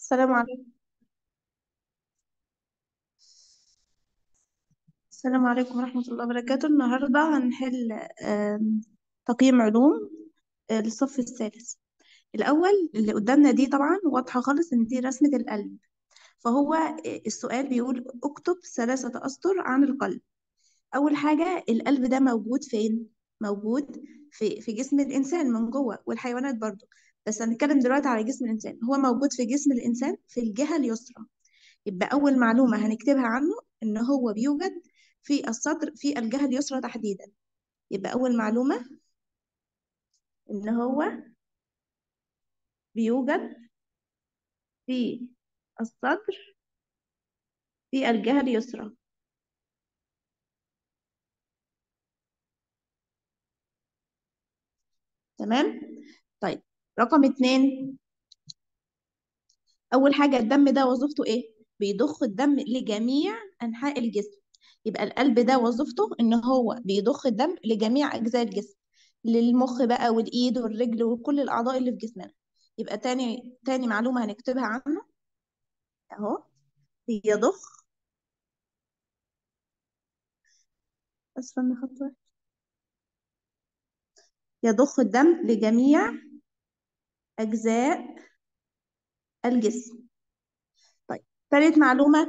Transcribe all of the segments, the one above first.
السلام عليكم السلام عليكم ورحمة الله وبركاته النهاردة هنحل آم، تقييم علوم آه، للصف الثالث الأول اللي قدامنا دي طبعا واضحة خالص إن دي رسمة القلب فهو آه، السؤال بيقول اكتب ثلاثة أسطر عن القلب أول حاجة القلب ده موجود فين؟ موجود في في جسم الإنسان من جوه والحيوانات برضو بس هنتكلم دلوقتي على جسم الإنسان هو موجود في جسم الإنسان في الجهة اليسرى يبقى أول معلومة هنكتبها عنه إن هو بيوجد في السطر في الجهة اليسرى تحديدا يبقى أول معلومة إن هو بيوجد في السطر في الجهة اليسرى تمام طيب رقم اتنين أول حاجة الدم ده وظيفته إيه؟ بيضخ الدم لجميع أنحاء الجسم يبقى القلب ده وظيفته إن هو بيضخ الدم لجميع أجزاء الجسم للمخ بقى والإيد والرجل وكل الأعضاء اللي في جسمنا يبقى تاني تاني معلومة هنكتبها عنه أهو بيضخ أسفل خط واحد. يضخ الدم لجميع أجزاء الجسم طيب ثالث معلومة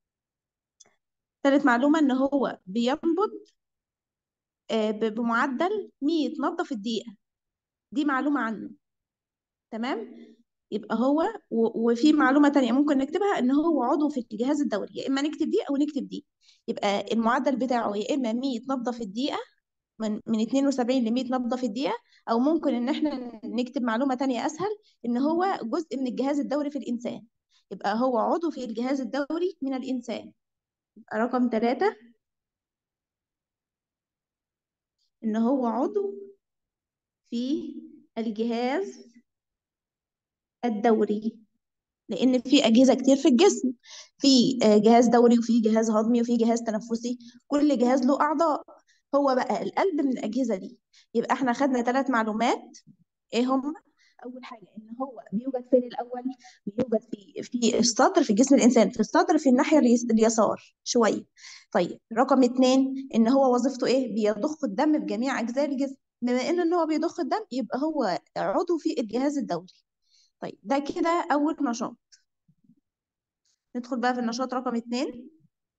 ثالث معلومة إن هو بينبض آه، ب- بمعدل 100 نبضة في الدقيقة دي معلومة عنه تمام يبقى هو و- وفي معلومة تانية ممكن نكتبها إن هو عضو في الجهاز الدوري يا إما نكتب دي أو نكتب دي يبقى المعدل بتاعه يا إما 100 نبضة في الدقيقة من من 72 ل 100 نبضة في الدقيقة أو ممكن إن إحنا نكتب معلومة تانية أسهل إن هو جزء من الجهاز الدوري في الإنسان يبقى هو عضو في الجهاز الدوري من الإنسان يبقى رقم ثلاثة إن هو عضو في الجهاز الدوري لأن في أجهزة كتير في الجسم في آه، جهاز دوري وفي جهاز هضمي وفي جهاز تنفسي كل جهاز له أعضاء هو بقى القلب من الأجهزة دي يبقى احنا خدنا ثلاث معلومات ايه هم اول حاجه ان هو بيوجد فين الاول بيوجد في في السطر في جسم الانسان في السطر في الناحيه اليس- اليسار شويه طيب رقم اتنين ان هو وظيفته ايه بيضخ الدم بجميع اجزاء الجسم بما ان ان هو بيضخ الدم يبقى هو عضو في الجهاز الدوري طيب ده كده اول نشاط ندخل بقى في النشاط رقم اتنين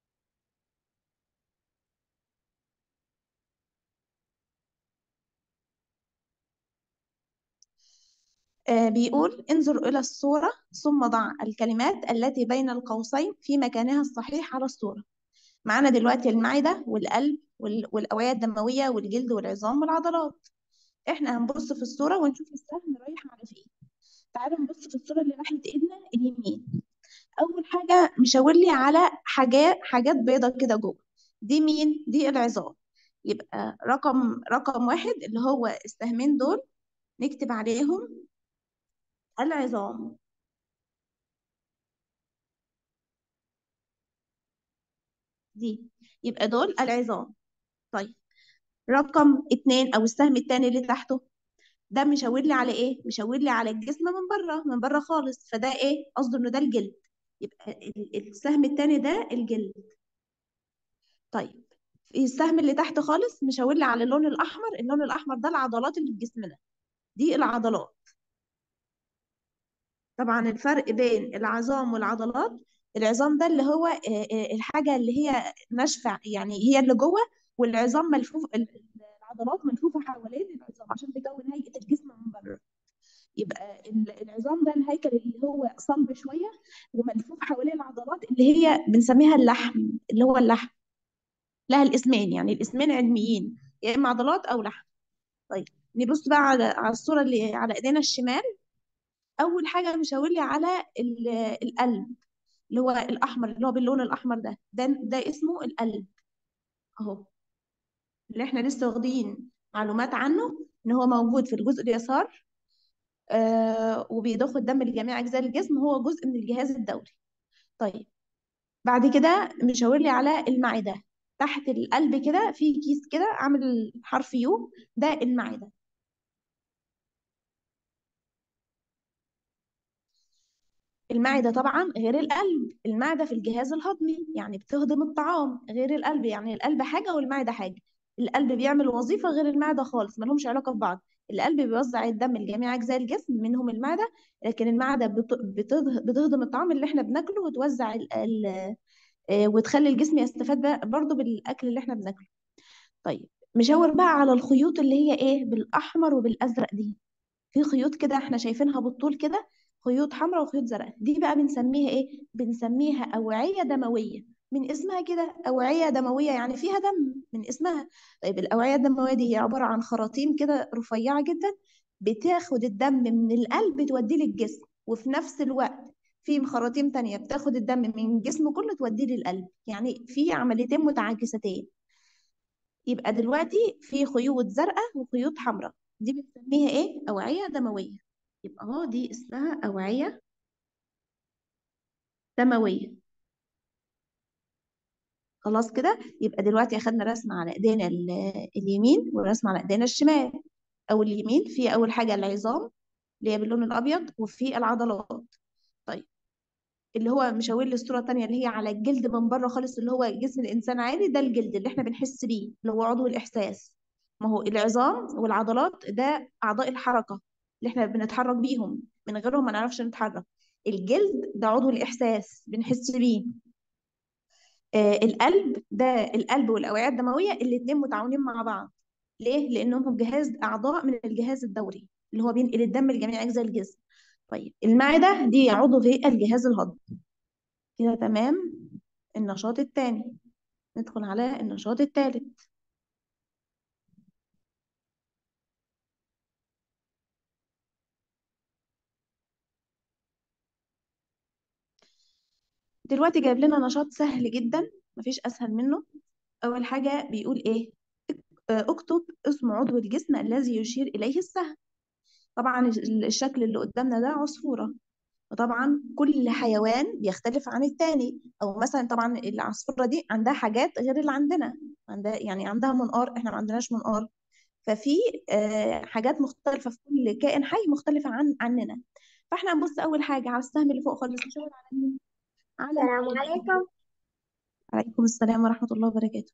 آه بيقول انظر إلى الصورة ثم ضع الكلمات التي بين القوسين في مكانها الصحيح على الصورة معانا دلوقتي المعدة والقلب وال- والأوعية الدموية والجلد والعظام والعضلات احنا هنبص في الصورة ونشوف السهم رايح على فين تعالوا نبص في الصورة اللي ناحية ايدنا اليمين أول حاجة مشاور لي على حاجات حاجات بيضة كده جوه دي مين؟ دي العظام يبقى رقم رقم واحد اللي هو السهمين دول نكتب عليهم العظام دي يبقى دول العظام طيب رقم اتنين او السهم التاني اللي تحته ده مشاور لي على ايه مشاور لي على الجسم من بره من بره خالص فده ايه قصده انه ده الجلد يبقى ال- السهم التاني ده الجلد طيب السهم اللي تحت خالص مشاور لي على اللون الاحمر اللون الاحمر ده العضلات اللي في جسمنا دي العضلات طبعا الفرق بين العظام والعضلات العظام ده اللي هو آه، آه، الحاجة اللي هي ناشفة يعني هي اللي جوه والعظام ملفوف ال- العضلات ملفوفة حوالين العظام عشان تكون هيئة الجسم من بره يبقى ال- العظام ده الهيكل اللي هو صلب شوية وملفوف حوالين العضلات اللي هي بنسميها اللحم اللي هو اللحم لها الاسمين يعني الاسمين علميين يا اما عضلات او لحم طيب نبص بقى على على الصورة اللي على ايدينا الشمال اول حاجة مشاور لي على ال- القلب اللي هو الاحمر اللي هو باللون الاحمر ده ده ده اسمه القلب اهو اللي احنا لسه واخدين معلومات عنه ان هو موجود في الجزء اليسار آه وبيضخ الدم لجميع اجزاء الجسم هو جزء من الجهاز الدوري طيب بعد كده مشاور لي على المعده تحت القلب كده في كيس كده عامل حرف يو ده المعده المعدة طبعا غير القلب المعدة في الجهاز الهضمي يعني بتهضم الطعام غير القلب يعني القلب حاجة والمعدة حاجة القلب بيعمل وظيفة غير المعدة خالص ما لهمش علاقة ببعض القلب بيوزع الدم لجميع أجزاء الجسم منهم المعدة لكن المعدة بت- بتض- بتهضم الطعام اللي احنا بناكله وتوزع ال ال آه، وتخلي الجسم يستفاد بقى- برضه بالأكل اللي احنا بناكله طيب مشاور بقى على الخيوط اللي هي ايه بالأحمر وبالأزرق دي في خيوط كده احنا شايفينها بالطول كده خيوط حمراء وخيوط زرقاء دي بقى بنسميها ايه بنسميها أوعية دموية من اسمها كده أوعية دموية يعني فيها دم من اسمها طيب الأوعية الدموية دي هي عبارة عن خراطيم كده رفيعة جدا بتاخد الدم من القلب توديه للجسم وفي نفس الوقت في خراطيم تانية بتاخد الدم من الجسم كله توديه للقلب يعني في عمليتين متعاكستين يبقى دلوقتي في خيوط زرقاء وخيوط حمراء دي بنسميها ايه أوعية دموية يبقى اهو دي اسمها أوعية دموية خلاص كده يبقى دلوقتي اخدنا رسم على ايدينا ال- اليمين ورسم على ايدينا الشمال او اليمين في اول حاجة العظام اللي هي باللون الابيض وفي العضلات طيب اللي هو مشاور لي الصورة التانية اللي هي على الجلد من بره خالص اللي هو جسم الإنسان عادي ده الجلد اللي احنا بنحس بيه اللي هو عضو الإحساس ما هو العظام والعضلات ده أعضاء الحركة اللي احنا بنتحرك بيهم من غيرهم ما نعرفش نتحرك الجلد ده عضو الإحساس بنحس بيه آه القلب ده القلب والأوعية الدموية الاتنين متعاونين مع بعض ليه؟ لأنهم جهاز أعضاء من الجهاز الدوري اللي هو بينقل الدم لجميع أجزاء الجسم طيب المعدة دي عضو في الجهاز الهضمي كده تمام النشاط الثاني ندخل على النشاط الثالث دلوقتي جايب لنا نشاط سهل جدا مفيش اسهل منه اول حاجه بيقول ايه آه، اكتب اسم عضو الجسم الذي يشير اليه السهم طبعا ال- الشكل اللي قدامنا ده عصفوره وطبعا كل حيوان بيختلف عن التاني او مثلا طبعا العصفوره دي عندها حاجات غير اللي عندنا عندها يعني عندها منقار احنا ما عندناش منقار ففي آه، حاجات مختلفه في كل كائن حي مختلفه عن عننا فاحنا هنبص اول حاجه على السهم اللي فوق خالص نشاور على مين على السلام القلب عليكم عليكم السلام ورحمة الله وبركاته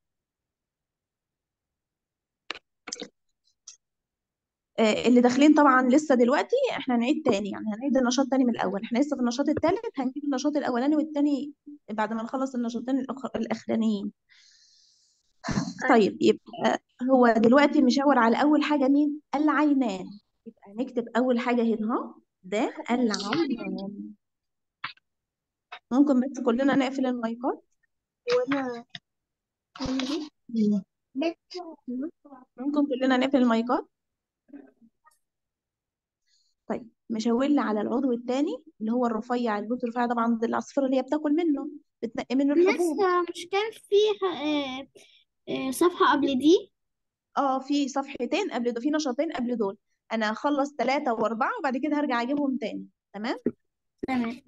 آه، اللي داخلين طبعا لسه دلوقتي احنا هنعيد تاني يعني هنعيد النشاط تاني من الأول احنا لسه في النشاط الثالث هنجيب النشاط الأولاني والتاني بعد ما نخلص النشاطين الأخ- الأخرانيين طيب يبقى هو دلوقتي مشاور على أول حاجة مين العينان يبقى نكتب أول حاجة هنا اهو ده العينان ممكن بس كلنا نقفل المايكات وانا عندي ممكن كلنا نقفل المايكات طيب مشاور لي على العضو الثاني اللي هو الرفيع البوت الرفيع طبعا دي العصفورة اللي هي بتاكل منه بتنقي منه الحبوب لسه مش كان في آه، آه، صفحة قبل دي اه في صفحتين قبل دول في نشاطين قبل دول انا هخلص ثلاثة واربعة وبعد كده هرجع اجيبهم تاني تمام تمام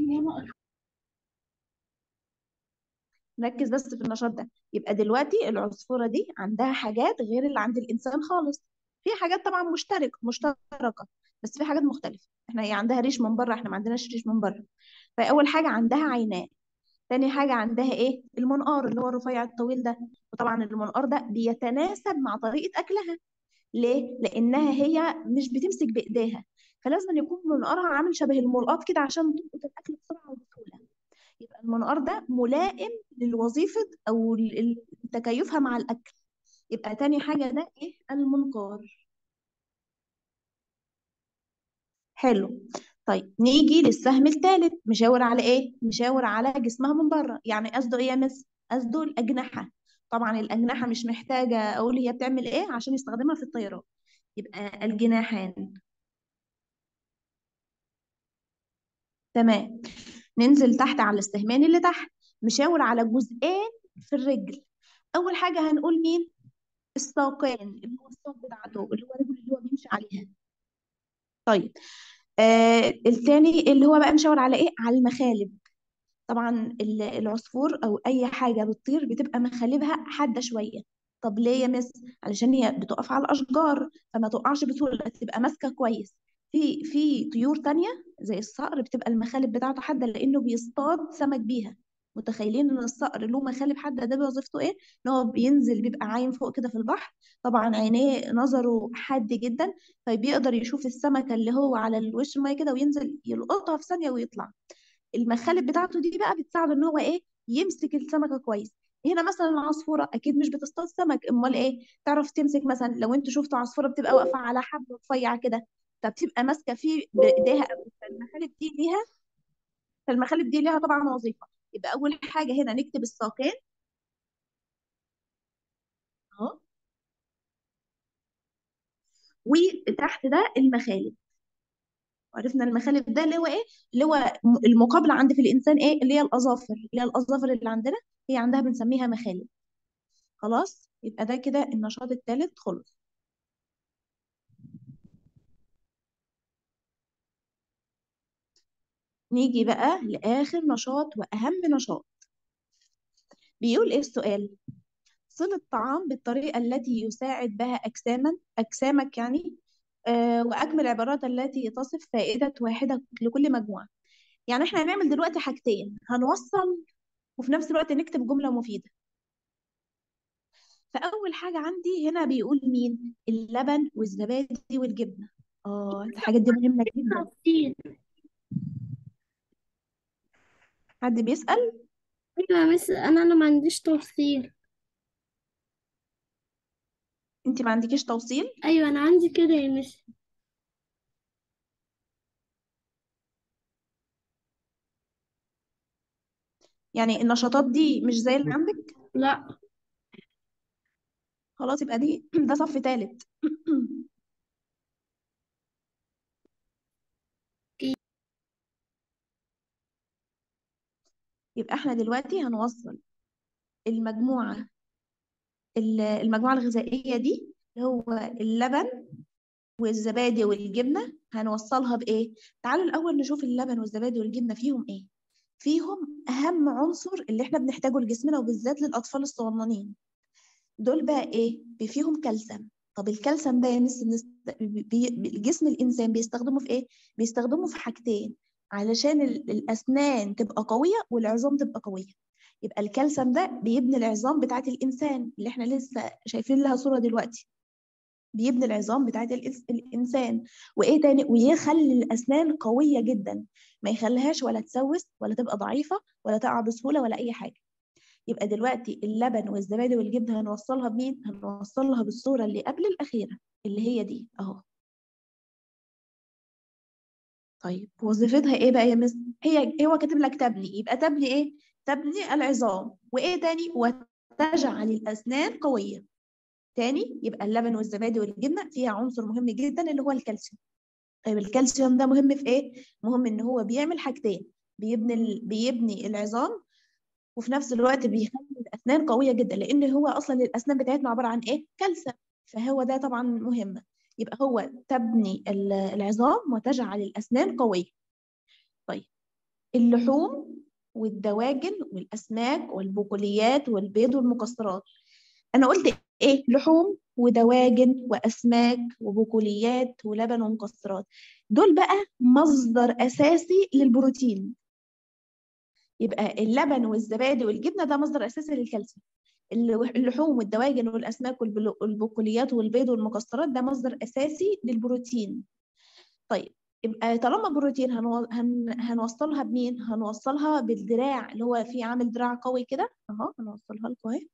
نركز بس في النشاط ده يبقى دلوقتي العصفورة دي عندها حاجات غير اللي عند الانسان خالص في حاجات طبعا مشترك مشتركة بس في حاجات مختلفة احنا هي عندها ريش من بره احنا ما عندناش ريش من بره فاول حاجة عندها عينان تاني حاجة عندها ايه المنقار اللي هو الرفيع الطويل ده وطبعا المنقار ده بيتناسب مع طريقة اكلها ليه؟ لأنها هي مش بتمسك بإيديها فلازم يكون منقارها عامل شبه الملقاط كده عشان تلقط الأكل بسرعة وبسهولة يبقى المنقار ده ملائم للوظيفة أو ل- ل- تكيفها مع الأكل يبقى تاني حاجة ده إيه؟ المنقار حلو طيب نيجي للسهم الثالث مشاور على إيه؟ مشاور على جسمها من بره يعني قصده إيه يا مس؟ قصده الأجنحة طبعا الأجنحة مش محتاجة أقول هي بتعمل إيه عشان يستخدمها في الطيران يبقى الجناحان تمام ننزل تحت على الاستهمان اللي تحت مشاور على جزئين في الرجل اول حاجه هنقول مين الساقين اللي هو الساق بتاعته اللي هو الرجل اللي هو بيمشي عليها طيب آه التاني اللي هو بقى مشاور على ايه على المخالب طبعا ال- العصفور او اي حاجه بتطير بتبقى مخالبها حاده شويه طب ليه يا مس علشان هي بتقف على الاشجار فما تقعش بسهوله تبقى ماسكه كويس في في طيور تانية زي الصقر بتبقى المخالب بتاعته حادة لأنه بيصطاد سمك بيها متخيلين إن الصقر له مخالب حادة ده وظيفته إيه؟ إن هو بينزل بيبقى عايم فوق كده في البحر طبعا عينيه نظره حاد جدا فبيقدر يشوف السمكة اللي هو على الوش المية كده وينزل يلقطها في ثانية ويطلع المخالب بتاعته دي بقى بتساعده إن هو إيه؟ يمسك السمكة كويس هنا مثلا العصفورة أكيد مش بتصطاد سمك أمال إيه؟ تعرف تمسك مثلا لو أنتوا شفتوا عصفورة بتبقى واقفة على حبل رفيع كده فبتبقى ماسكه فيه بايديها قوي فالمخالب دي ليها فالمخالب دي ليها طبعا وظيفه يبقى اول حاجه هنا نكتب الساقين اهو وتحت ده المخالب عرفنا المخالب ده اللي هو ايه اللي هو المقابله عند في الانسان ايه اللي هي الاظافر اللي هي الاظافر اللي عندنا هي عندها بنسميها مخالب خلاص يبقى ده كده النشاط الثالث خلص نيجي بقى لآخر نشاط وأهم نشاط بيقول إيه السؤال؟ صل الطعام بالطريقة التي يساعد بها أجساما أجسامك يعني آه وأكمل العبارات التي تصف فائدة واحدة لكل مجموعة يعني إحنا هنعمل دلوقتي حاجتين هنوصل وفي نفس الوقت نكتب جملة مفيدة فأول حاجة عندي هنا بيقول مين؟ اللبن والزبادي والجبنة آه الحاجات دي مهمة جدا تفصيل حد بيسأل؟ ايوه يا مس انا انا ما عنديش تفصيل أنت ما عندكيش توصيل؟ ايوه انا عندي كده يا مس يعني النشاطات دي مش زي اللي عندك؟ لا خلاص يبقى دي ده صف ثالث يبقى احنا دلوقتي هنوصل المجموعة ال- المجموعة الغذائية دي اللي هو اللبن والزبادي والجبنة هنوصلها بإيه؟ تعالوا الأول نشوف اللبن والزبادي والجبنة فيهم إيه؟ فيهم أهم عنصر اللي احنا بنحتاجه لجسمنا وبالذات للأطفال الصغننين دول بقى إيه؟ بي- فيهم كالسيوم طب الكالسيوم ده يا مس بنست- بي- بي- جسم الإنسان بيستخدمه في إيه؟ بيستخدمه في حاجتين علشان ال- الأسنان تبقى قوية والعظام تبقى قوية يبقى الكالسيوم ده بيبني العظام بتاعت الإنسان اللي احنا لسه شايفين لها صورة دلوقتي بيبني العظام بتاعت الإنس- الإنسان وإيه تاني ويخلي الأسنان قوية جدا ما يخليهاش ولا تسوس ولا تبقى ضعيفة ولا تقع بسهولة ولا أي حاجة يبقى دلوقتي اللبن والزبادي والجبنة هنوصلها بمين؟ هنوصلها بالصورة اللي قبل الأخيرة اللي هي دي أهو طيب وظيفتها ايه بقى يا مس هي هو كاتب لك تبني يبقى تبني ايه تبني العظام وايه تاني وتجعل الاسنان قويه تاني يبقى اللبن والزبادي والجبنه فيها عنصر مهم جدا اللي هو الكالسيوم طيب الكالسيوم ده مهم في ايه مهم ان هو بيعمل حاجتين بيبني ال... بيبني العظام وفي نفس الوقت بيخلي الاسنان قويه جدا لان هو اصلا الاسنان بتاعتنا عباره عن ايه كالسيوم فهو ده طبعا مهم يبقى هو تبني ال- العظام وتجعل الاسنان قويه طيب اللحوم والدواجن والاسماك والبقوليات والبيض والمكسرات انا قلت ايه لحوم ودواجن واسماك وبقوليات ولبن ومكسرات دول بقى مصدر اساسي للبروتين يبقى اللبن والزبادي والجبنه ده مصدر اساسي للكالسيوم اللح- اللحوم والدواجن والاسماك والبل- والبقوليات والبيض والمكسرات ده مصدر اساسي للبروتين طيب يبقى طالما بروتين هنو... هن... هنوصلها بمين هنوصلها بالدراع اللي هو فيه عامل دراع قوي كده اهو هنوصلها لكم اهي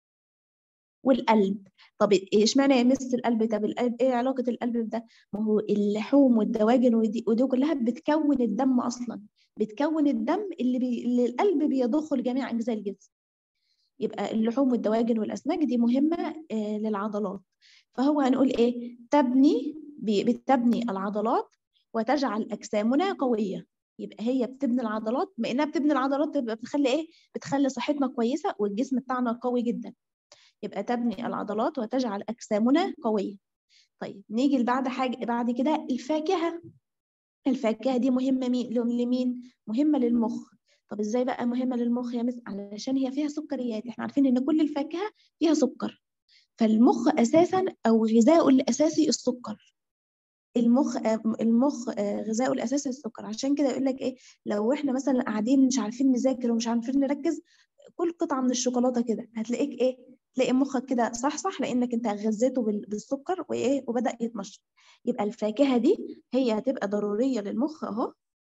والقلب طب اشمعنى يا مس القلب طب القلب ايه علاقة القلب بده ما هو اللحوم والدواجن ودي, ودي كلها بتكون الدم اصلا بتكون الدم اللي, بي... اللي القلب بيضخه لجميع اجزاء الجسم يبقى اللحوم والدواجن والاسماك دي مهمة آه للعضلات فهو هنقول ايه تبني بي- بتبني العضلات وتجعل اجسامنا قوية يبقى هي بتبني العضلات بما انها بتبني العضلات تبقى بتخلي ايه بتخلي صحتنا كويسة والجسم بتاعنا قوي جدا يبقى تبني العضلات وتجعل أجسامنا قوية طيب نيجي لبعد حاجة بعد كده الفاكهة الفاكهة دي مهمة مين لمين مهمة للمخ طب ازاي بقى مهمة للمخ يا مس علشان هي فيها سكريات احنا عارفين ان كل الفاكهة فيها سكر فالمخ اساسا او غذاؤه الاساسي السكر المخ آه، المخ آه، غذائه الاساسي السكر عشان كده يقول لك ايه لو احنا مثلا قاعدين مش عارفين نذاكر ومش عارفين نركز كل قطعه من الشوكولاته كده هتلاقيك ايه تلاقي مخك كده صح صح لانك انت غذيته بال- بالسكر وايه وبدا يتنشط يبقى الفاكهه دي هي هتبقى ضروريه للمخ اهو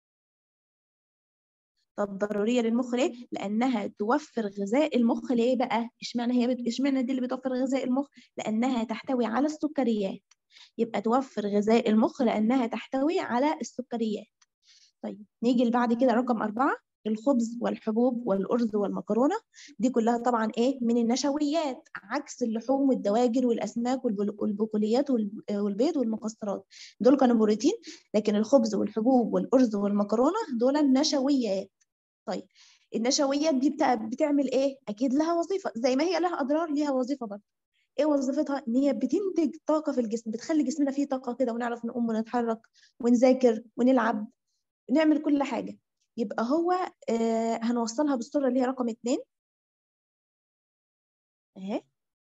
طب ضروريه للمخ ليه لانها توفر غذاء المخ ليه بقى اشمعنى هي بت... اشمعنى دي اللي بتوفر غذاء المخ لانها تحتوي على السكريات يبقى توفر غذاء المخ لانها تحتوي على السكريات طيب نيجي اللي بعد كده رقم أربعة الخبز والحبوب والأرز والمكرونة دي كلها طبعا إيه من النشويات عكس اللحوم والدواجن والأسماك والبل- والبقوليات وال- والبيض والمكسرات دول كانوا بروتين لكن الخبز والحبوب والأرز والمكرونة دول النشويات طيب النشويات دي بتاع بتعمل إيه؟ أكيد لها وظيفة زي ما هي لها أضرار ليها وظيفة برضه ايه وظيفتها ان هي بتنتج طاقه في الجسم بتخلي جسمنا فيه طاقه كده ونعرف نقوم ونتحرك ونذاكر ونلعب نعمل كل حاجة يبقى هو آه هنوصلها بالصورة اللي هي رقم اتنين اهي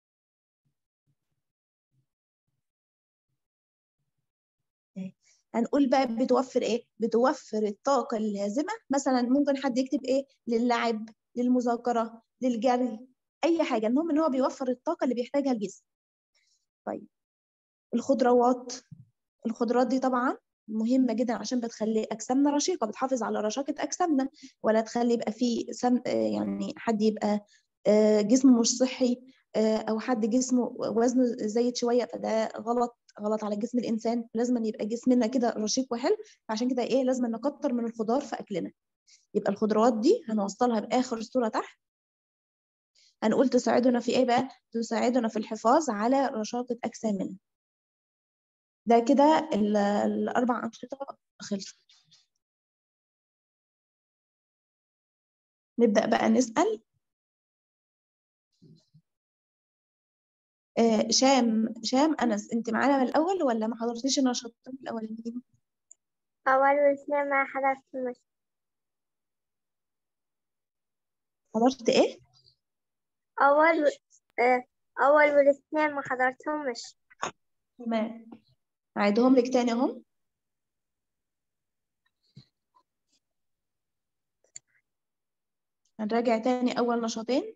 أهي. هنقول بقى بتوفر ايه بتوفر الطاقة اللازمة مثلا ممكن حد يكتب ايه للعب للمذاكرة للجري اي حاجة المهم ان هو بيوفر الطاقة اللي بيحتاجها الجسم طيب الخضروات الخضروات دي طبعا مهمة جدا عشان بتخلي أجسامنا رشيقة بتحافظ على رشاقة أجسامنا ولا تخلي يبقى في سم آه، يعني حد يبقى آه، جسمه مش صحي آه، أو حد جسمه وزنه زايد شوية فده غلط غلط على جسم الإنسان لازم يبقى جسمنا كده رشيق وحلو فعشان كده إيه لازم نكتر من الخضار في أكلنا يبقى الخضروات دي هنوصلها بآخر الصورة تحت هنقول تساعدنا في إيه بقى؟ تساعدنا في الحفاظ على رشاقة أجسامنا ده كده ال- الأربع أنشطة خلصوا نبدأ بقى نسأل آه، شام شام أنس أنت معانا من الأول ولا ما حضرتيش النشاطين الأولانيين؟ أول واثنين ما حضرتهمش حضرت إيه؟ أول و... آه، أول والاثنين ما حضرتهمش تمام أعيدهم لك تاني أهم هنراجع تاني أول نشاطين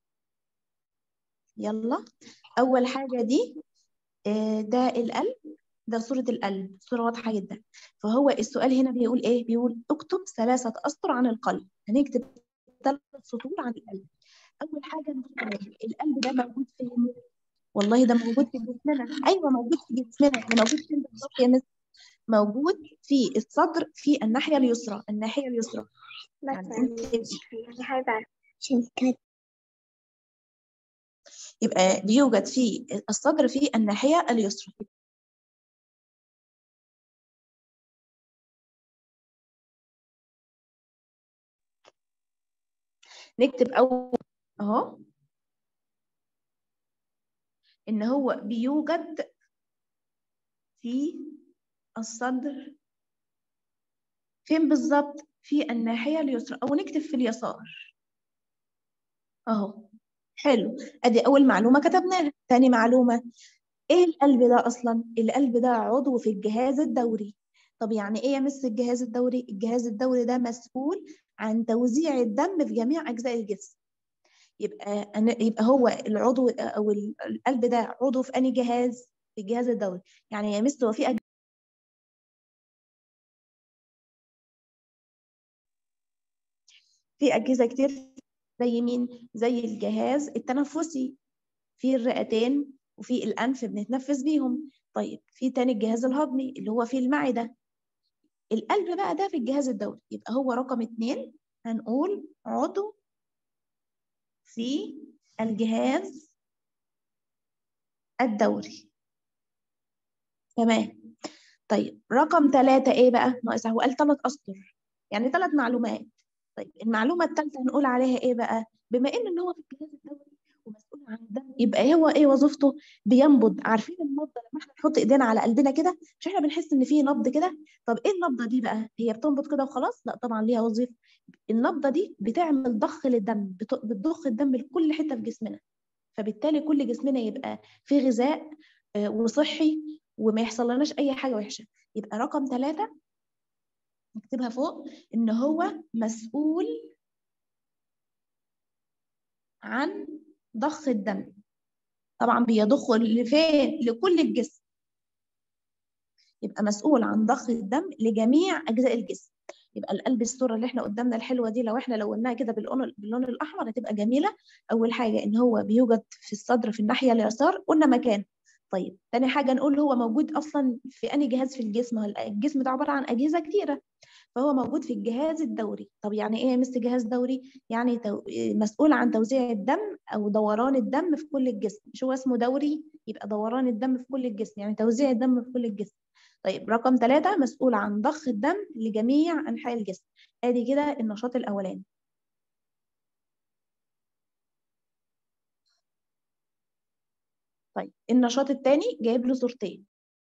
يلا أول حاجة دي آه، ده القلب ده صورة القلب صورة واضحة جدا فهو السؤال هنا بيقول إيه؟ بيقول اكتب ثلاثة أسطر عن القلب هنكتب ثلاث سطور عن القلب أول حاجة نقول القلب القلب ده موجود فين؟ والله ده موجود في جسمنا أيوه موجود في جسمنا ده موجود فين بالظبط يا مس؟ موجود في الصدر في الناحية اليسرى الناحية اليسرى يعني انت يعني هاي بعرف عشان كده يبقى بيوجد في الصدر في الناحية اليسرى نكتب أول أهو إن هو بيوجد في الصدر فين بالظبط في الناحية اليسرى أو نكتب في اليسار أهو حلو أدي أول معلومة كتبناها تاني معلومة إيه القلب ده أصلا القلب ده عضو في الجهاز الدوري طب يعني إيه يمس الجهاز الدوري الجهاز الدوري ده مسؤول عن توزيع الدم في جميع أجزاء الجسم يبقى أنا يبقى هو العضو أو ال- القلب ده عضو في أي جهاز في الجهاز الدوري يعني يمس هو في أج- في أجهزة كتير زي مين زي الجهاز التنفسي في الرئتين وفي الأنف بنتنفس بيهم طيب في تاني الجهاز الهضمي اللي هو فيه المعدة القلب بقى ده في الجهاز الدوري يبقى هو رقم اتنين هنقول عضو في الجهاز الدوري تمام طيب رقم ثلاثة ايه بقى ناقص هو قال ثلاث أسطر يعني ثلاث معلومات طيب المعلومة الثالثة هنقول عليها ايه بقى بما ان ان هو في الجهاز الدوري ومسؤول عن الدم يبقى هو ايه وظيفته بينبض عارفين النبضة لما احنا نحط ايدينا على قلبنا كده مش احنا بنحس ان فيه نبض كده طب ايه النبضة دي بقى هي بتنبض كده وخلاص لا طبعا ليها وظيفة النبضة دي بتعمل ضخ للدم بت- بتضخ الدم لكل حتة في جسمنا فبالتالي كل جسمنا يبقى فيه غذاء آه، وصحي وما يحصل لناش اي حاجه وحشه يبقى رقم ثلاثة نكتبها فوق ان هو مسؤول عن ضخ الدم طبعا بيضخه لفين لكل الجسم يبقى مسؤول عن ضخ الدم لجميع اجزاء الجسم يبقى القلب الصوره اللي احنا قدامنا الحلوه دي لو احنا لوناها كده باللون باللون الاحمر هتبقى جميله اول حاجه ان هو بيوجد في الصدر في الناحيه اليسار قلنا مكان طيب تاني حاجه نقول هو موجود اصلا في انهي جهاز في الجسم هو الجسم ده عباره عن اجهزه كتيره فهو موجود في الجهاز الدوري طب يعني ايه يا مس جهاز دوري يعني تو... مسؤول عن توزيع الدم او دوران الدم في كل الجسم مش هو اسمه دوري يبقى دوران الدم في كل الجسم يعني توزيع الدم في كل الجسم طيب رقم ثلاثة مسؤول عن ضخ الدم لجميع أنحاء الجسم ادي كده النشاط الأولاني طيب النشاط الثاني جايب له صورتين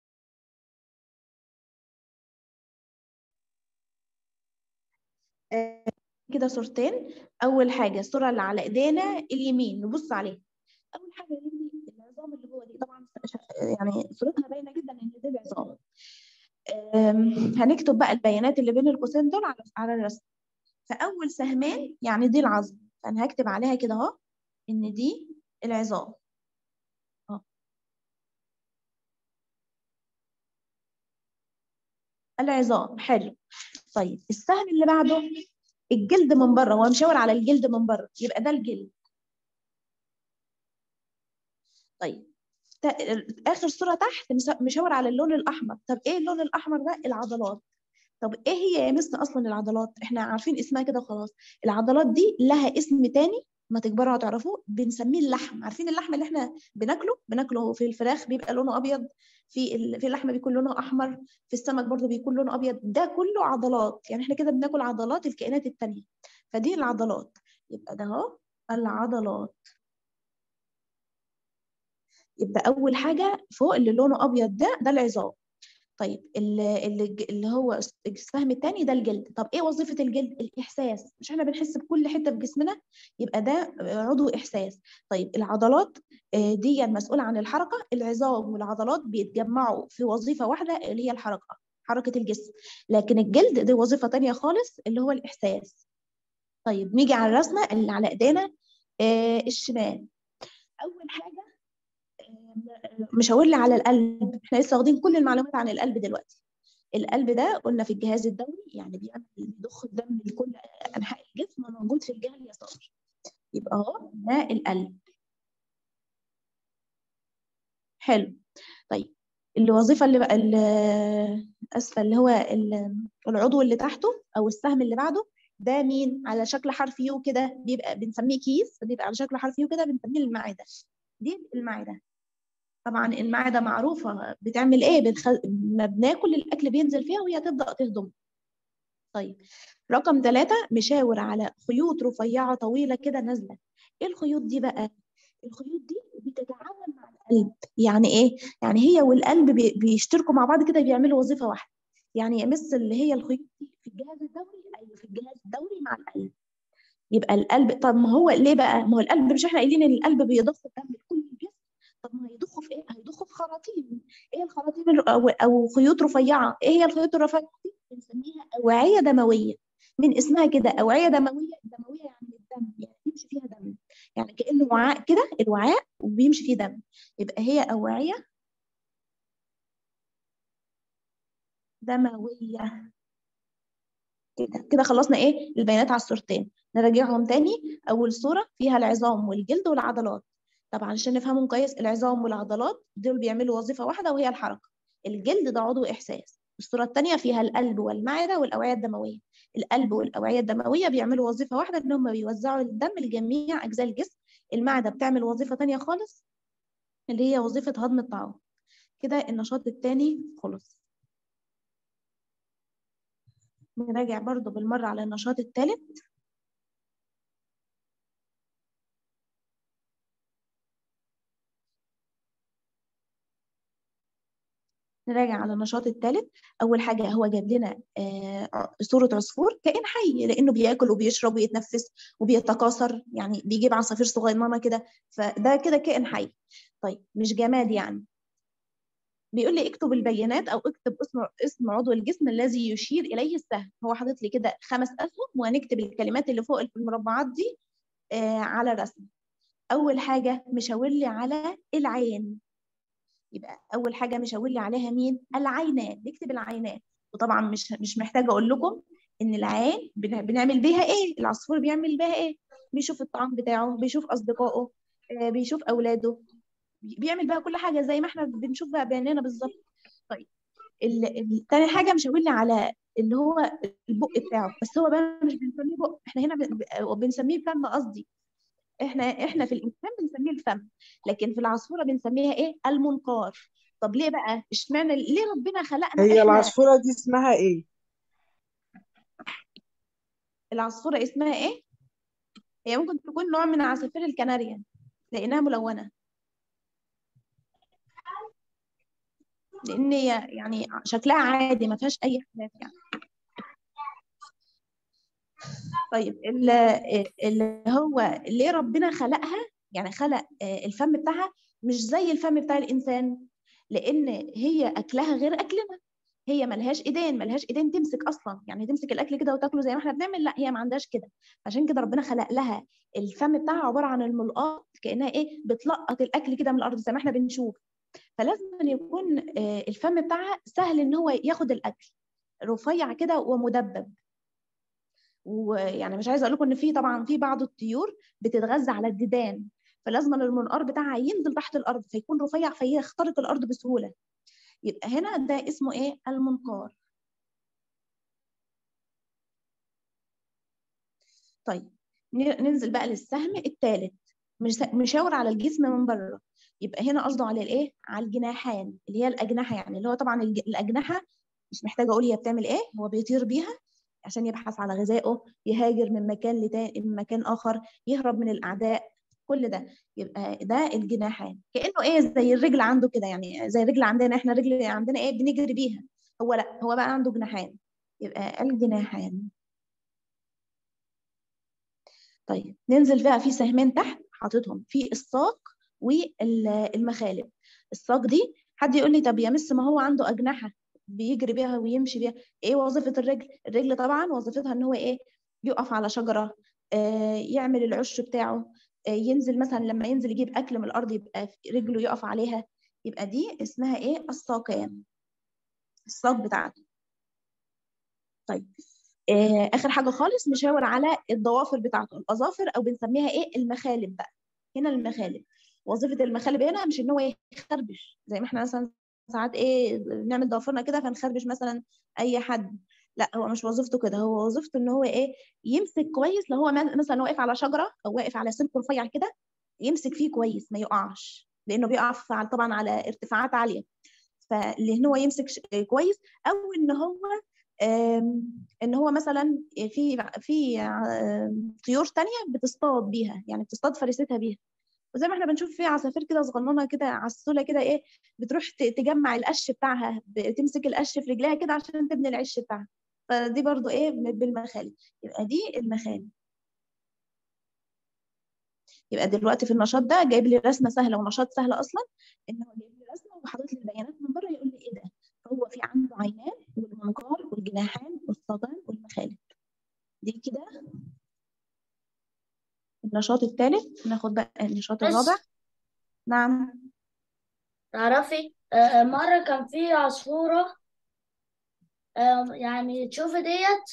آه، كده صورتين اول حاجه الصوره اللي على ايدينا اليمين نبص عليها اول حاجه يهمني العظام اللي جوه دي طبعا يعني صورتها باينه جدا ان دي العظام آم، هنكتب بقى البيانات اللي بين القوسين دول على على الرسم فاول سهمين يعني دي العظم فانا هكتب عليها كده اهو ان دي العظام اه العظام حلو طيب السهم اللي بعده الجلد من بره هو مشاور على الجلد من بره يبقى ده الجلد طيب تا- اخر صوره تحت مس- مشاور على اللون الاحمر طب ايه اللون الاحمر ده العضلات طب ايه هي يا مس اصلا العضلات احنا عارفين اسمها كده وخلاص العضلات دي لها اسم تاني ما تكبروا هتعرفوه بنسميه اللحم عارفين اللحم اللي احنا بناكله بناكله في الفراخ بيبقى لونه ابيض في ال... في اللحمه بيكون لونه احمر في السمك برضو بيكون لونه ابيض ده كله عضلات يعني احنا كده بناكل عضلات الكائنات التانية فدي العضلات يبقى ده اهو العضلات يبقى اول حاجه فوق اللي لونه ابيض ده ده العظام طيب اللي, اللي اللي هو السهم الثاني ده الجلد طب ايه وظيفه الجلد الاحساس مش احنا بنحس بكل حته في جسمنا يبقى ده عضو احساس طيب العضلات آه، دي مسؤوله عن الحركه العظام والعضلات بيتجمعوا في وظيفه واحده اللي هي الحركه حركه الجسم لكن الجلد دي وظيفه تانية خالص اللي هو الاحساس طيب نيجي على الرسمه اللي على ايدينا آه، الشمال اول حاجه مشاور لي على القلب احنا لسه واخدين كل المعلومات عن القلب دلوقتي القلب ده قلنا في الجهاز الدوري يعني بيعمل بيضخ الدم لكل انحاء الجسم موجود في الجهه اليسار يبقى اهو ده القلب حلو طيب الوظيفه اللي بقى اللي اسفه اللي هو ال- العضو اللي تحته او السهم اللي بعده ده مين على شكل حرف يو كده بيبقى بنسميه كيس بيبقى على شكل حرف يو كده بنسميه المعده دي المعده طبعا المعده معروفه بتعمل ايه بتخ... ما بناكل الاكل بينزل فيها وهي تبدا تهضم طيب رقم ثلاثة مشاور على خيوط رفيعة طويلة كده نازلة ايه الخيوط دي بقى الخيوط دي بتتعاون مع القلب يعني ايه يعني هي والقلب بي... بيشتركوا مع بعض كده بيعملوا وظيفة واحدة يعني يمس اللي هي الخيوط دي في الجهاز الدوري ايوه في الجهاز الدوري مع القلب يبقى القلب طب ما هو ليه بقى ما هو القلب مش احنا قايلين ان القلب بيضخ الدم لكل الجسم طب ما هيضخه في ايه هيضخه في خراطيم ايه الخراطيم الر- او او خيوط رفيعه ايه هي الخيوط الرفيعه دي بنسميها اوعيه دمويه من اسمها كده اوعيه دمويه دمويه يعني الدم يعني يمشي فيها دم يعني كانه وعاء كده الوعاء وبيمشي فيه دم يبقى هي اوعيه دمويه كده كده خلصنا ايه البيانات على الصورتين نراجعهم تاني اول صوره فيها العظام والجلد والعضلات طبعا عشان نفهمهم كويس العظام والعضلات دول بيعملوا وظيفه واحده وهي الحركه الجلد ده عضو احساس الصوره الثانيه فيها القلب والمعده والاوعيه الدمويه القلب والاوعيه الدمويه بيعملوا وظيفه واحده ان هم بيوزعوا الدم لجميع اجزاء الجسم المعده بتعمل وظيفه ثانيه خالص اللي هي وظيفه هضم الطعام كده النشاط الثاني خلص نراجع برضو بالمرة على النشاط الثالث نراجع على النشاط الثالث أول حاجة هو جاب لنا آه، ع- صورة عصفور كائن حي لأنه بياكل وبيشرب ويتنفس وبيتكاثر يعني بيجيب عصافير صغيرة كده فده كده كائن حي طيب مش جماد يعني بيقول لي اكتب البيانات او اكتب اسم اسم عضو الجسم الذي يشير اليه السهم هو حاطط لي كده خمس اسهم وهنكتب الكلمات اللي فوق في المربعات دي آه على الرسم اول حاجه مشاور لي على العين يبقى اول حاجه مشاور لي عليها مين العينان نكتب العينان وطبعا مش مش محتاجه اقول لكم ان العين بن- بنعمل بيها ايه العصفور بيعمل بيها ايه بيشوف الطعام بتاعه بيشوف اصدقائه آه، بيشوف اولاده بي- بيعمل بقى كل حاجه زي ما احنا بنشوف بقى بعينينا بالظبط طيب ال- ال- تاني حاجه مشاور لي على اللي هو البق بتاعه بس هو بقى مش بنسميه بق احنا هنا بن- ب- بنسميه فم قصدي احنا احنا في الانسان بنسميه الفم لكن في العصفوره بنسميها ايه المنقار طب ليه بقى اشمعنى ليه ربنا خلقنا هي احنا العصفورة دي اسمها ايه؟ العصفوره اسمها ايه هي ممكن تكون نوع من عصافير الكناريا لانها ملونه لان هي يعني شكلها عادي ما فيهاش اي اختلاف يعني طيب ال- اللي هو ليه ربنا خلقها يعني خلق آه، الفم بتاعها مش زي الفم بتاع الانسان لان هي اكلها غير اكلنا هي ملهاش ايدين ملهاش ايدين تمسك اصلا يعني تمسك الاكل كده وتاكله زي ما احنا بنعمل لا هي ما عندهاش كده عشان كده ربنا خلق لها الفم بتاعها عباره عن الملقاط كانها ايه بتلقط الاكل كده من الارض زي ما احنا بنشوف فلازم أن يكون آه، الفم بتاعها سهل ان هو ياخد الاكل رفيع كده ومدبب ويعني مش عايزه اقول لكم ان في طبعا في بعض الطيور بتتغذى على الديدان فلازم المنقار بتاعها ينزل تحت الارض فيكون رفيع فيخترق الارض بسهوله يبقى هنا ده اسمه ايه المنقار طيب ن- ننزل بقى للسهم الثالث مش مشاور على الجسم من بره يبقى هنا قصده على الايه على الجناحان اللي هي الاجنحه يعني اللي هو طبعا الج- الاجنحه مش محتاجه اقول هي بتعمل ايه هو بيطير بيها عشان يبحث على غذائه يهاجر من مكان لتاني من مكان اخر يهرب من الاعداء كل ده يبقى ده الجناحان كانه ايه زي الرجل عنده كده يعني زي الرجل عندنا احنا الرجل عندنا ايه بنجري بيها هو لا هو بقى عنده جناحان يبقى الجناحان طيب ننزل بقى في سهمين تحت حاططهم في الساق والمخالب الساق دي حد يقول لي طب يا مس ما هو عنده أجنحة بيجري بيها ويمشي بيها ايه وظيفة الرجل الرجل طبعا وظيفتها ان هو ايه يقف على شجرة آه يعمل العش بتاعه آه ينزل مثلا لما ينزل يجيب أكل من الأرض يبقى رجله يقف عليها يبقى دي اسمها ايه الساقان الساق بتاعته طيب آه، اخر حاجه خالص مشاور على الضوافر بتاعته الاظافر او بنسميها ايه المخالب بقى هنا المخالب وظيفه المخالب هنا مش ان هو يخربش زي ما احنا مثلا ساعات ايه نعمل ضوافرنا كده فنخربش مثلا اي حد لا هو مش وظيفته كده هو وظيفته ان هو ايه يمسك كويس لو هو م- مثلا واقف على شجره او واقف على سلك رفيع كده يمسك فيه كويس ما يقعش لانه بيقع في- طبعا على ارتفاعات عاليه فاللي هو يمسك ش- كويس او ان هو آم، ان هو مثلا في في آم، طيور تانية بتصطاد بيها يعني بتصطاد فريستها بيها وزي ما احنا بنشوف في عصافير كده صغننه كده عسوله كده ايه بتروح ت- تجمع القش بتاعها بتمسك القش في رجلها كده عشان تبني العش بتاعها فدي برضو ايه بالمخالب يبقى دي المخالب يبقى دلوقتي في النشاط ده جايب لي رسمه سهله ونشاط سهل اصلا ان هو جايب لي رسمه وحاطط لي البيانات من بره يقول لي ايه ده فهو في عنده عينان والمنقار والجناحان والصدان والمخالب دي كده النشاط الثالث ناخد بقى النشاط الرابع بس نعم تعرفي آه، مرة كان في عصفورة آه، يعني تشوفي ديت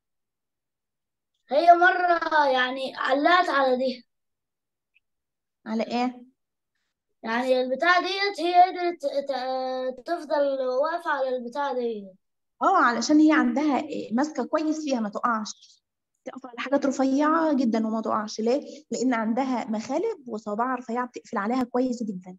هي مرة يعني علقت على دي على ايه يعني البتاعة ديت هي قدرت ت- تفضل واقفة على البتاعة ديت اه علشان هي عندها إيه، ماسكه كويس فيها ما تقعش تقف على حاجات رفيعه جدا وما تقعش ليه لان عندها مخالب وصوابعها رفيعه بتقفل عليها كويس جدا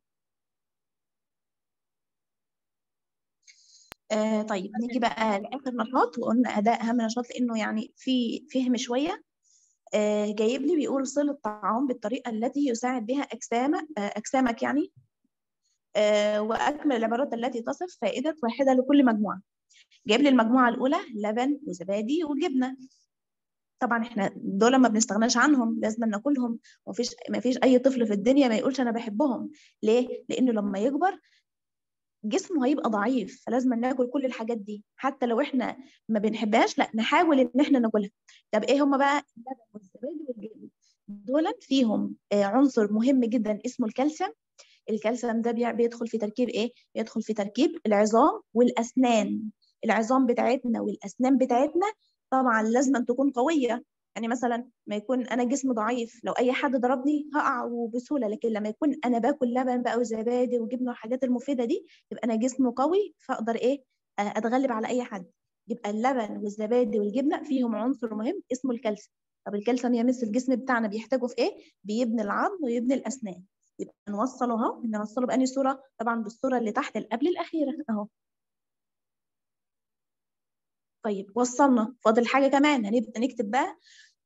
آه طيب نيجي بقى لاخر نشاط وقلنا ده اهم نشاط لانه يعني في فهم شويه آه جايب لي بيقول صل الطعام بالطريقه التي يساعد بها اجسام آه اجسامك يعني آه واكمل العبارات التي تصف فائده واحده لكل مجموعه جايب لي المجموعه الاولى لبن وزبادي وجبنه طبعا احنا دول ما بنستغناش عنهم لازم ناكلهم ومفيش ما فيش اي طفل في الدنيا ما يقولش انا بحبهم ليه لانه لما يكبر جسمه هيبقى ضعيف فلازم ناكل كل الحاجات دي حتى لو احنا ما بنحبهاش لا نحاول ان احنا ناكلها طب ايه هم بقى اللبن والزبادي والجبن دول فيهم آه، عنصر مهم جدا اسمه الكالسيوم الكالسيوم ده بيع- بيدخل في تركيب ايه بيدخل في تركيب العظام والاسنان العظام بتاعتنا والاسنان بتاعتنا طبعا لازم أن تكون قويه يعني مثلا ما يكون انا جسمي ضعيف لو اي حد ضربني هقع وبسهوله لكن لما يكون انا باكل لبن بقى وزبادي وجبنه والحاجات المفيده دي يبقى انا جسمي قوي فاقدر ايه آه، اتغلب على اي حد يبقى اللبن والزبادي والجبنه فيهم عنصر مهم اسمه الكالسيوم طب الكالسيوم يمس الجسم بتاعنا بيحتاجه في ايه بيبني العظم ويبني الاسنان يبقى نوصله اهو نوصله بأني صوره طبعا بالصوره اللي تحت اللي قبل الاخيره اهو طيب وصلنا فاضل حاجه كمان هنبدا نكتب بقى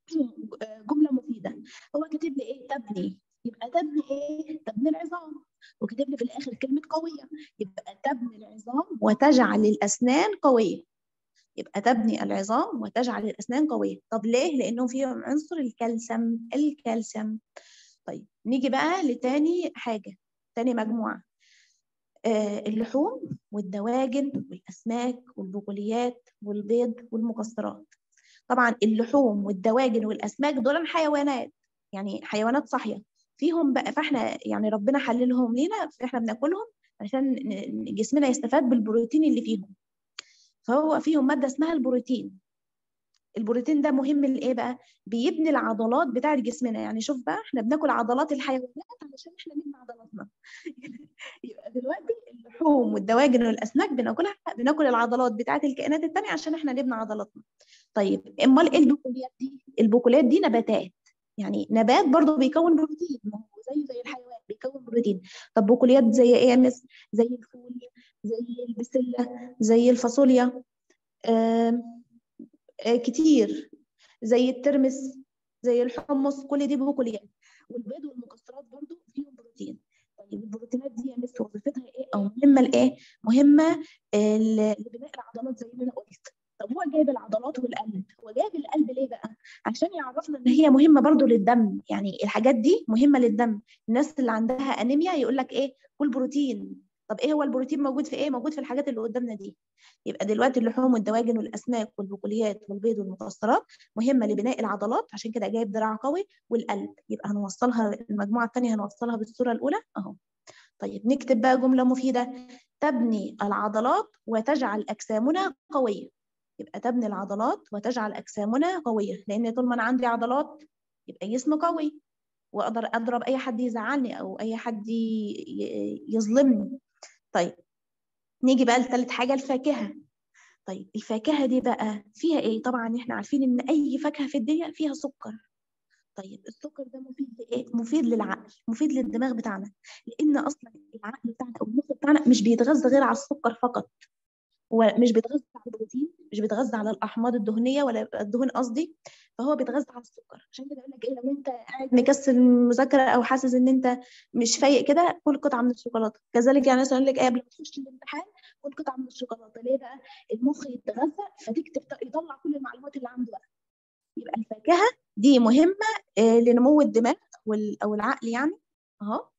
جمله مفيده هو كاتب لي ايه تبني يبقى تبني ايه تبني العظام وكاتب لي في الاخر كلمه قويه يبقى تبني العظام وتجعل الاسنان قويه يبقى تبني العظام وتجعل الاسنان قويه طب ليه لانه فيهم عنصر الكالسيوم الكالسيوم طيب نيجي بقى لتاني حاجه تاني مجموعه آه، اللحوم والدواجن والاسماك والبقوليات والبيض والمكسرات طبعا اللحوم والدواجن والاسماك دول حيوانات يعني حيوانات صاحيه فيهم بقى فاحنا يعني ربنا حللهم لينا فاحنا بناكلهم عشان ن- جسمنا يستفاد بالبروتين اللي فيهم فهو فيهم ماده اسمها البروتين البروتين ده مهم لايه بقى بيبني العضلات بتاعه جسمنا يعني شوف بقى احنا بناكل عضلات الحيوانات علشان احنا نبني عضلاتنا يبقى دلوقتي اللحوم والدواجن والاسماك بناكلها بناكل العضلات بتاعه الكائنات التانية عشان احنا نبني عضلاتنا طيب امال ايه البقوليات دي البقوليات دي نباتات يعني نبات برضه بيكون بروتين ما هو زيه زي الحيوان بيكون بروتين طب بقوليات زي ايه يا مس زي الفول زي البسله زي الفاصوليا آم، آه كتير زي الترمس زي الحمص كل دي بقوليات والبيض والمكسرات برضو فيهم بروتين طيب البروتينات دي يا مس وظيفتها ايه او مهمه لايه مهمه آه، ل- لبناء العضلات زي ما انا قلت طب هو جايب العضلات والقلب هو جايب القلب ليه بقى عشان يعرفنا ان هي مهمه برضو للدم يعني الحاجات دي مهمه للدم الناس اللي عندها انيميا يقول لك ايه كل بروتين طب ايه هو البروتين موجود في ايه موجود في الحاجات اللي قدامنا دي يبقى دلوقتي اللحوم والدواجن والاسماك والبقوليات والبيض والمكسرات مهمه لبناء العضلات عشان كده جايب دراع قوي والقلب يبقى هنوصلها المجموعه الثانيه هنوصلها بالصوره الاولى اهو طيب نكتب بقى جمله مفيده تبني العضلات وتجعل اجسامنا قويه يبقى تبني العضلات وتجعل اجسامنا قويه لان طول ما انا عندي عضلات يبقى جسمي قوي واقدر اضرب اي حد يزعلني او اي حد ي- ي- يظلمني طيب نيجي بقى لثالث حاجه الفاكهه طيب الفاكهه دي بقى فيها ايه طبعا احنا عارفين ان اي فاكهه في الدنيا فيها سكر طيب السكر ده مفيد لايه مفيد للعقل مفيد للدماغ بتاعنا لان اصلا العقل بتاعنا او المخ بتاعنا مش بيتغذى غير على السكر فقط هو مش بيتغذى على البروتين مش بيتغذى على الاحماض الدهنيه ولا الدهون قصدي فهو بيتغذى على السكر عشان كده يقول لك ايه لو انت قاعد مكسل مذاكره او حاسس ان انت مش فايق كده كل قطعه من الشوكولاته كذلك يعني مثلا يقول لك ايه قبل ما تخش الامتحان كل قطعه من الشوكولاته ليه بقى المخ يتغذى فتكتب يطلع كل المعلومات اللي عنده بقى يبقى الفاكهه دي مهمه آه، لنمو الدماغ وال- او العقل يعني اهو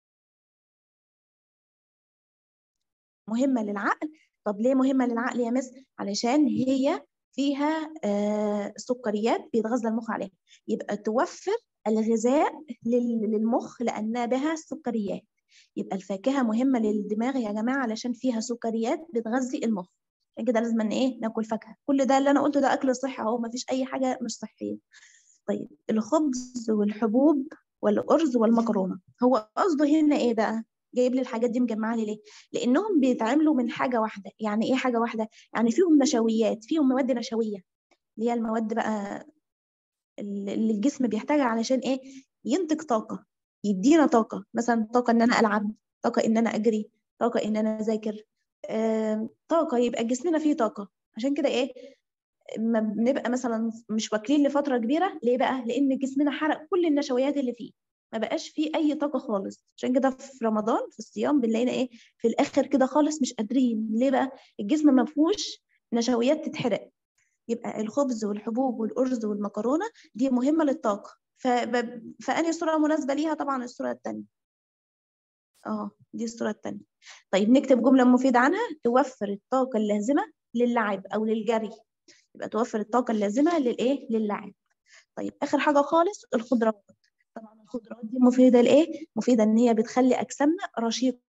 مهمه للعقل طب ليه مهمه للعقل يا مس علشان هي فيها آه، سكريات بيتغذى المخ عليها يبقى توفر الغذاء لل- للمخ لأن بها السكريات يبقى الفاكهة مهمة للدماغ يا جماعة علشان فيها سكريات بتغذي المخ عشان كده لازم ان ايه ناكل فاكهة كل ده اللي انا قلته ده اكل صحي اهو مفيش اي حاجة مش صحية طيب الخبز والحبوب والأرز والمكرونة هو قصده هنا ايه بقى جايب لي الحاجات دي مجمعة لي ليه لانهم بيتعملوا من حاجة واحدة يعني ايه حاجة واحدة يعني فيهم نشويات فيهم مواد نشوية اللي هي المواد بقى اللي الجسم بيحتاجها علشان ايه ينتج طاقة يدينا طاقة مثلا طاقة ان انا العب طاقة ان انا اجري طاقة ان انا اذاكر آم، طاقة يبقى جسمنا فيه طاقة عشان كده ايه ما بنبقى مثلا مش واكلين لفترة كبيرة ليه بقى لان جسمنا حرق كل النشويات اللي فيه ما بقاش فيه اي طاقة خالص عشان كده في رمضان في الصيام بنلاقينا ايه في الاخر كده خالص مش قادرين ليه بقى الجسم ما فيهوش نشويات تتحرق يبقى الخبز والحبوب والأرز والمكرونة دي مهمة للطاقة فب... فأنهي صورة مناسبة ليها طبعا الصورة التانية اه دي الصورة التانية طيب نكتب جملة مفيدة عنها توفر الطاقة اللازمة للعب أو للجري يبقى توفر الطاقة اللازمة للإيه؟ للعب طيب آخر حاجة خالص الخضروات طبعا الخضروات دي مفيدة لإيه؟ مفيدة إن هي بتخلي أجسامنا رشيقة